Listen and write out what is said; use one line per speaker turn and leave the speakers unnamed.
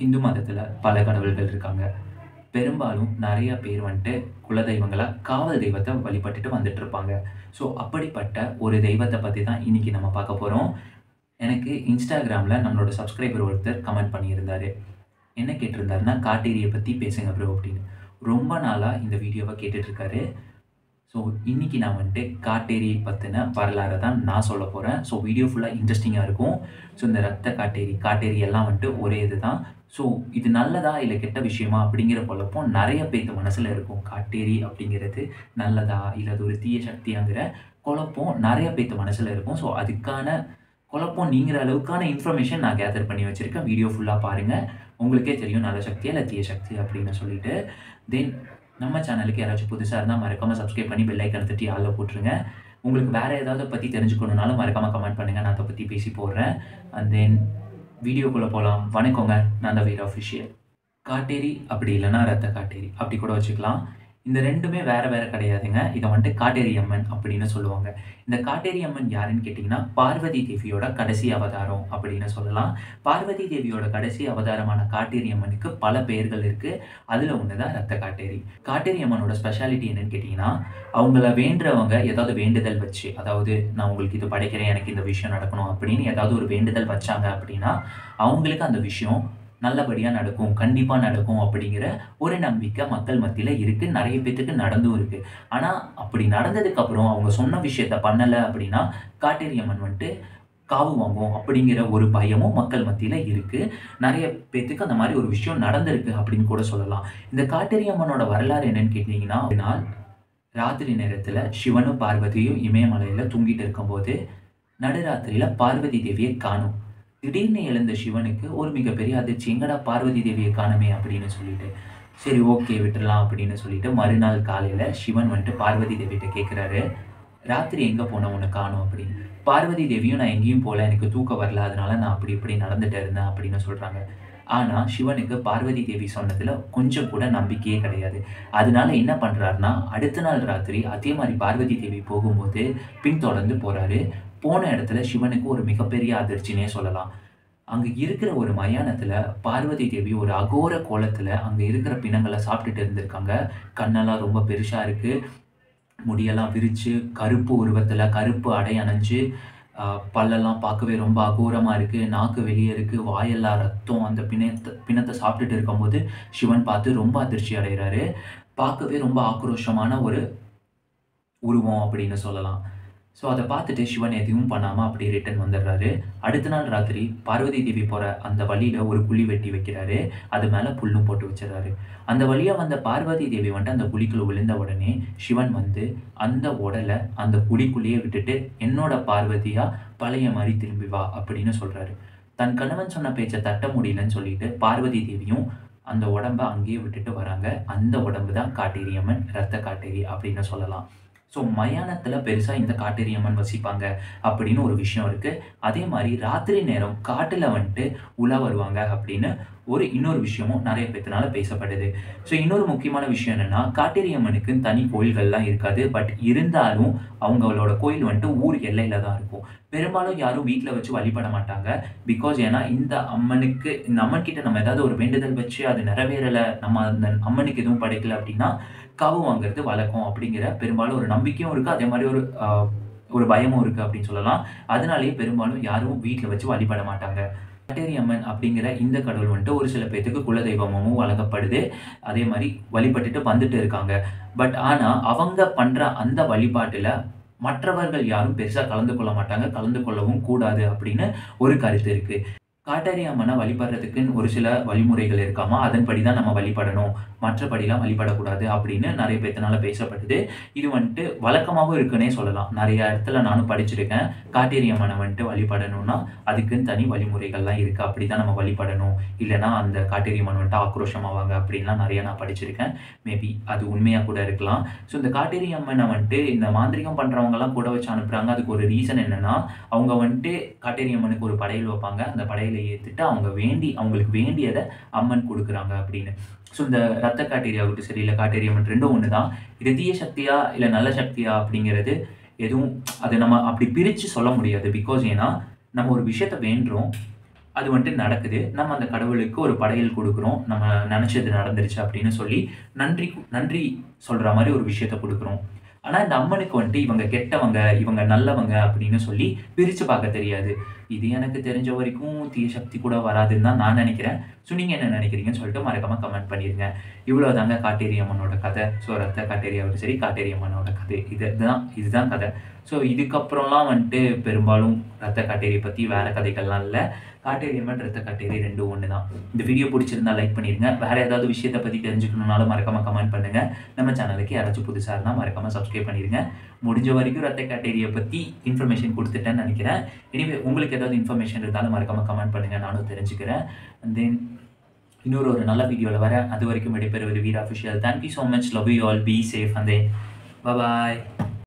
இந்து மதத்தில் பல கடவுள்கள் இருக்காங்க பெரும்பாலும் நிறைய பேர் வந்துட்டு குலதெய்வங்களா காவல் தெய்வத்தை வழிபட்டுட்டு வந்துட்டு இருப்பாங்க ஸோ அப்படிப்பட்ட ஒரு தெய்வத்தை பற்றி தான் இன்னைக்கு நம்ம பார்க்க போகிறோம் எனக்கு இன்ஸ்டாகிராமில் நம்மளோட சப்ஸ்கிரைபர் ஒருத்தர் கமெண்ட் பண்ணியிருந்தாரு என்ன கேட்டிருந்தாருன்னா காட்டேரியை பற்றி பேசுங்க ப்ரோ அப்படின்னு ரொம்ப நாளாக இந்த வீடியோவை கேட்டுட்ருக்காரு ஸோ இன்றைக்கி நான் வந்துட்டு காட்டேரி பற்றின வரலாறை தான் நான் சொல்ல போகிறேன் ஸோ வீடியோ ஃபுல்லாக இன்ட்ரெஸ்டிங்காக இருக்கும் ஸோ இந்த ரத்த காட்டேரி காட்டேரி எல்லாம் வந்துட்டு ஒரே இது தான் ஸோ இது நல்லதா இல்லை கெட்ட விஷயமா அப்படிங்கிற குழப்பம் நிறைய பேர்த்து மனசில் இருக்கும் காட்டேரி அப்படிங்கிறது நல்லதா இல்லை அது ஒரு தீய சக்தியாங்கிற குழப்பம் நிறைய பேர்த்து மனசில் இருக்கும் ஸோ அதுக்கான குழப்பம் நீங்கிற அளவுக்கான இன்ஃபர்மேஷன் நான் கேதர் பண்ணி வச்சுருக்கேன் வீடியோ ஃபுல்லாக பாருங்கள் உங்களுக்கே தெரியும் நல்ல சக்தியா இல்லை தீய சக்தி அப்படின்னு சொல்லிட்டு தென் நம்ம சேனலுக்கு யாராச்சும் புதுசாக இருந்தால் மறக்காமல் சப்ஸ்கிரைப் பண்ணி பெல் ஐக்கன் தட்டி ஆளில் போட்டுருங்க உங்களுக்கு வேறு ஏதாவது பற்றி தெரிஞ்சுக்கணுனாலும் மறக்காமல் கமெண்ட் பண்ணுங்கள் நான் அதை பற்றி பேசி போடுறேன் அண்ட் தென் வீடியோக்குள்ளே போகலாம் வணக்கங்க நான் தான் வீர் அஃபிஷியல் காட்டேரி அப்படி இல்லைன்னா ரத்த காட்டேரி அப்படி கூட வச்சுக்கலாம் இந்த ரெண்டுமே வேற வேற கிடையாதுங்க இதை வந்துட்டு காட்டேரி அம்மன் அப்படின்னு சொல்லுவாங்க இந்த காட்டேரி அம்மன் யாருன்னு கேட்டிங்கன்னா பார்வதி தேவியோட கடைசி அவதாரம் அப்படின்னு சொல்லலாம் பார்வதி தேவியோட கடைசி அவதாரமான காட்டேரி அம்மனுக்கு பல பெயர்கள் இருக்குது அதில் ஒன்று தான் ரத்த காட்டேரி காட்டேரி அம்மனோட ஸ்பெஷாலிட்டி என்னன்னு கேட்டிங்கன்னா அவங்கள வேண்டுறவங்க ஏதாவது வேண்டுதல் வச்சு அதாவது நான் உங்களுக்கு இது படைக்கிறேன் எனக்கு இந்த விஷயம் நடக்கணும் அப்படின்னு ஏதாவது ஒரு வேண்டுதல் வச்சாங்க அப்படின்னா அவங்களுக்கு அந்த விஷயம் நல்லபடியாக நடக்கும் கண்டிப்பாக நடக்கும் அப்படிங்கிற ஒரு நம்பிக்கை மக்கள் மத்தியில் இருக்குது நிறைய பேத்துக்கு நடந்தும் இருக்குது ஆனால் அப்படி நடந்ததுக்கப்புறம் அவங்க சொன்ன விஷயத்த பண்ணலை அப்படின்னா காட்டேரியம்மன் வந்துட்டு காவு வாங்கும் அப்படிங்கிற ஒரு பயமும் மக்கள் மத்தியில் இருக்குது நிறைய பேத்துக்கு அந்த மாதிரி ஒரு விஷயம் நடந்திருக்கு அப்படின்னு கூட சொல்லலாம் இந்த காட்டேரியம்மனோட வரலாறு என்னன்னு கேட்டிங்கன்னா ஒரு நாள் ராத்திரி நேரத்தில் சிவனும் பார்வதியும் இமயமலையில் தூங்கிட்டு இருக்கும்போது நடுராத்திரியில் பார்வதி தேவியை காணும் திடீர்னு எழுந்த சிவனுக்கு ஒரு மிகப்பெரிய அதிர்ச்சி எங்கடா பார்வதி தேவியை காணுமே அப்படின்னு சொல்லிட்டு சரி ஓகே விட்டுறலாம் அப்படின்னு சொல்லிட்டு மறுநாள் காலையில் சிவன் வந்துட்டு பார்வதி தேவிகிட்ட கேட்குறாரு ராத்திரி எங்கே போன உன்னை காணும் அப்படின்னு பார்வதி தேவியும் நான் எங்கேயும் போகல எனக்கு தூக்கம் வரல அதனால நான் அப்படி இப்படி நடந்துட்டு இருந்தேன் அப்படின்னு சொல்கிறாங்க ஆனால் சிவனுக்கு பார்வதி தேவி சொன்னதில் கொஞ்சம் கூட நம்பிக்கையே கிடையாது அதனால என்ன பண்ணுறாருனா அடுத்த நாள் ராத்திரி அதே மாதிரி பார்வதி தேவி போகும்போது பின்தொடர்ந்து போகிறாரு போன இடத்துல சிவனுக்கு ஒரு மிகப்பெரிய அதிர்ச்சினே சொல்லலாம் அங்கே இருக்கிற ஒரு மயானத்தில் பார்வதி தேவி ஒரு அகோர கோலத்தில் அங்கே இருக்கிற பிணங்களை சாப்பிட்டுட்டு இருந்திருக்காங்க கண்ணெல்லாம் ரொம்ப பெருசாக இருக்குது முடியெல்லாம் விரித்து கருப்பு உருவத்தில் கருப்பு அடை அணைஞ்சு பல்லெல்லாம் பார்க்கவே ரொம்ப அகோரமாக இருக்குது நாக்கு வெளியே இருக்குது வாயெல்லாம் ரத்தம் அந்த பிணத்தை பிணத்தை சாப்பிட்டுட்டு இருக்கும்போது சிவன் பார்த்து ரொம்ப அதிர்ச்சி அடைகிறாரு பார்க்கவே ரொம்ப ஆக்ரோஷமான ஒரு உருவம் அப்படின்னு சொல்லலாம் ஸோ அதை பார்த்துட்டு சிவன் எதுவும் பண்ணாமல் அப்படியே ரிட்டன் வந்துடுறாரு அடுத்த நாள் ராத்திரி பார்வதி தேவி போகிற அந்த வழியில் ஒரு குழி வெட்டி வைக்கிறாரு அது மேலே புல்லும் போட்டு வச்சிடறாரு அந்த வழியாக வந்த பார்வதி தேவி வந்துட்டு அந்த குழிக்குள்ள விழுந்த உடனே சிவன் வந்து அந்த உடலை அந்த குழிக்குள்ளேயே விட்டுட்டு என்னோட பார்வதியாக பழைய மாதிரி திரும்பி வா அப்படின்னு சொல்கிறாரு தன் கணவன் சொன்ன பேச்சை தட்ட முடியலன்னு சொல்லிட்டு பார்வதி தேவியும் அந்த உடம்ப அங்கேயே விட்டுட்டு வராங்க அந்த உடம்பு தான் காட்டேரியம்மன் ரத்த காட்டேரி அப்படின்னு சொல்லலாம் ஸோ மயானத்தில் பெருசாக இந்த காட்டேரியம்மன் வசிப்பாங்க அப்படின்னு ஒரு விஷயம் இருக்குது அதே மாதிரி ராத்திரி நேரம் காட்டில் வந்துட்டு உலா வருவாங்க அப்படின்னு ஒரு இன்னொரு விஷயமும் நிறைய பேர்த்தினால பேசப்படுது ஸோ இன்னொரு முக்கியமான விஷயம் என்னென்னா காட்டேரியம்மனுக்கு தனி கோயில்கள்லாம் இருக்காது பட் இருந்தாலும் அவங்களோட கோயில் வந்துட்டு ஊர் எல்லையில் தான் இருக்கும் பெரும்பாலும் யாரும் வீட்டில் வச்சு வழிபட மாட்டாங்க பிகாஸ் ஏன்னா இந்த அம்மனுக்கு இந்த அம்மன் கிட்ட நம்ம ஏதாவது ஒரு வேண்டுதல் வச்சு அது நிறைவேறலை நம்ம அந்த அம்மனுக்கு எதுவும் படைக்கல அப்படின்னா காவு வாங்குறது வழக்கம் அப்படிங்கிற பெரும்பாலும் ஒரு நம்பிக்கையும் இருக்குது அதே மாதிரி ஒரு ஒரு பயமும் இருக்குது அப்படின்னு சொல்லலாம் அதனாலேயே பெரும்பாலும் யாரும் வீட்டில் வச்சு வழிபட மாட்டாங்க காட்டேரி அம்மன் அப்படிங்கிற இந்த கடவுள் வந்துட்டு ஒரு சில பேர்த்துக்கு குலதெய்வமும் வழங்கப்படுது அதே மாதிரி வழிபட்டுட்டு வந்துட்டு இருக்காங்க பட் ஆனால் அவங்க பண்ணுற அந்த வழிபாட்டில் மற்றவர்கள் யாரும் பெருசாக கலந்து கொள்ள மாட்டாங்க கலந்து கொள்ளவும் கூடாது அப்படின்னு ஒரு கருத்து இருக்குது காட்டாரி அம்மனை வழிபடுறதுக்குன்னு ஒரு சில வழிமுறைகள் இருக்காமா அதன்படி தான் நம்ம வழிபடணும் மற்றபடிலாம் வழிபடக்கூடாது அப்படின்னு நிறைய பேர்த்தனால பேசப்படுது இது வந்துட்டு வழக்கமாகவும் இருக்குன்னே சொல்லலாம் நிறைய இடத்துல நானும் படிச்சிருக்கேன் காட்டேரி அம்மனை வந்துட்டு வழிபடணும்னா அதுக்குன்னு தனி வழிமுறைகள்லாம் இருக்குது அப்படி தான் நம்ம வழிபடணும் இல்லைனா அந்த காட்டேரி அம்மன் வந்துட்டு ஆக்ரோஷமாவாங்க அப்படின்லாம் நிறைய நான் படிச்சிருக்கேன் மேபி அது உண்மையாக கூட இருக்கலாம் ஸோ இந்த காட்டேரி அம்மனை வந்துட்டு இந்த மாந்திரிகம் பண்ணுறவங்கலாம் கூட வச்சு அனுப்புகிறாங்க அதுக்கு ஒரு ரீசன் என்னென்னா அவங்க வந்துட்டு காட்டேரி அம்மனுக்கு ஒரு படையல் வைப்பாங்க அந்த படையல் படையில ஏற்றுட்டு அவங்க வேண்டி அவங்களுக்கு வேண்டியதை அம்மன் கொடுக்குறாங்க அப்படின்னு ஸோ இந்த ரத்த காட்டேரி ஆகட்டும் சரி இல்லை காட்டேரி அம்மன் ரெண்டும் ஒன்று தான் இது தீய சக்தியா இல்லை நல்ல சக்தியா அப்படிங்கிறது எதுவும் அதை நம்ம அப்படி பிரித்து சொல்ல முடியாது பிகாஸ் ஏன்னா நம்ம ஒரு விஷயத்த வேண்டுறோம் அது வந்துட்டு நடக்குது நம்ம அந்த கடவுளுக்கு ஒரு படையல் கொடுக்குறோம் நம்ம நினச்சது நடந்துருச்சு அப்படின்னு சொல்லி நன்றி நன்றி சொல்கிற மாதிரி ஒரு விஷயத்த கொடுக்குறோம் ஆனால் இந்த அம்மனுக்கு வந்துட்டு இவங்க கெட்டவங்க இவங்க நல்லவங்க அப்படின்னு சொல்லி பிரித்து பார்க்க தெரியாது இது எனக்கு தெரிஞ்ச வரைக்கும் தீய சக்தி கூட வராதுன்னு தான் நான் நினைக்கிறேன் ஸோ நீங்கள் என்ன நினைக்கிறீங்கன்னு சொல்லிட்டு மறக்காமல் கமெண்ட் பண்ணிடுங்க இவ்வளோ தாங்க காட்டேரி அம்மனோட கதை ஸோ ரத்த காட்டேரியாவும் சரி காட்டேரி அம்மனோட கதை இது இதுதான் இதுதான் கதை ஸோ இதுக்கப்புறம்லாம் வந்துட்டு பெரும்பாலும் ரத்த காட்டேரி பற்றி வேறு கதைகள்லாம் இல்லை காட்டேரி அம்மன் ரத்த காட்டேரி ரெண்டும் ஒன்று தான் இந்த வீடியோ பிடிச்சிருந்தா லைக் பண்ணிடுங்க வேறு ஏதாவது விஷயத்தை பற்றி தெரிஞ்சுக்கணுன்னாலும் மறக்காமல் கமெண்ட் பண்ணுங்கள் நம்ம சேனலுக்கு யாராச்சும் புதுசாக இருந்தால் மறக்காமல் சப்ஸ்கிரைப் பண்ணிடுங்க முடிஞ்ச வரைக்கும் ரத்த கேட்டேரியை பற்றி இன்ஃபர்மேஷன் கொடுத்துட்டேன்னு நினைக்கிறேன் எனிவே உங்களுக்கு ஏதாவது இன்ஃபர்மேஷன் இருந்தாலும் மறக்காமல் கமெண்ட் பண்ணுங்கள் நானும் தெரிஞ்சுக்கிறேன் அண்ட் தென் இன்னொரு ஒரு நல்ல வீடியோவில் வர அது வரைக்கும் விடைபெறுவது வீர் official thank you so much love you all be safe and then bye